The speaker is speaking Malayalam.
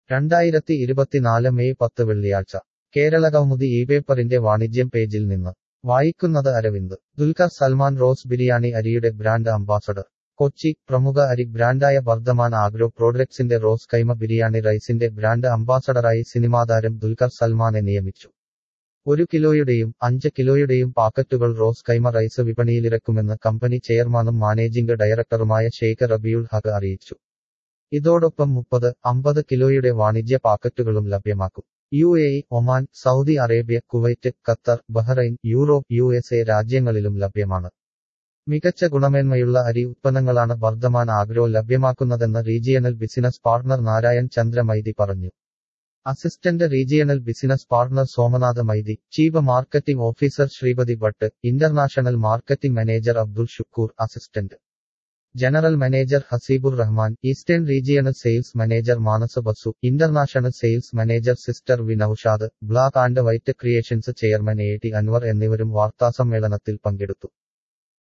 രണ്ടായിരത്തി ഇരുപത്തിനാല് മെയ് പത്ത് വെള്ളിയാഴ്ച കേരള കൗമുദി ഈ പേപ്പറിന്റെ വാണിജ്യം പേജിൽ നിന്ന് വായിക്കുന്നത് അരവിന്ദ് ദുൽഖർ സൽമാൻ റോസ് ബിരിയാണി അരിയുടെ ബ്രാൻഡ് അംബാസഡർ കൊച്ചി പ്രമുഖ അരി ബ്രാൻഡായ വർദ്ധമാൻ ആഗ്രോ പ്രോഡക്ട്സിന്റെ റോസ് കൈമ ബിരിയാണി റൈസിന്റെ ബ്രാൻഡ് അംബാസഡറായി സിനിമാതാരം ദുൽഖർ സൽമാനെ നിയമിച്ചു ഒരു കിലോയുടെയും അഞ്ച് കിലോയുടെയും പാക്കറ്റുകൾ റോസ് കൈമ റൈസ് വിപണിയിലിറക്കുമെന്ന് കമ്പനി ചെയർമാനും മാനേജിംഗ് ഡയറക്ടറുമായ ഷെയ്ഖ് റബിയുൾ ഹഖ് അറിയിച്ചു ഇതോടൊപ്പം മുപ്പത് അമ്പത് കിലോയുടെ വാണിജ്യ പാക്കറ്റുകളും ലഭ്യമാക്കും U A Oman Saudi Arabia Kuwait Qatar Bahrain Europe U S A രാജ്യങ്ങളിലും ലഭ്യമാണ് മികച്ച ഗുണമേന്മയുള്ള അരി ഉത്പന്നങ്ങളാണ് വർദ്ധമാൻ ആഗ്രോ ലഭ്യമാക്കുന്നതെന്ന് regional business partner Narayan Chandra Maity പറഞ്ഞു assistant regional business partner Somnath Maity chief marketing officer Sripathi Bhat international marketing manager Abdul Shukoor assistant general manager Haseebur Rahman eastern regional sales manager Manas Basu international sales manager sister V Noushad black and white creations chairman A T Anvar എന്നിവരും വാർത്താസമ്മേളനത്തിൽ പങ്കെടുത്തു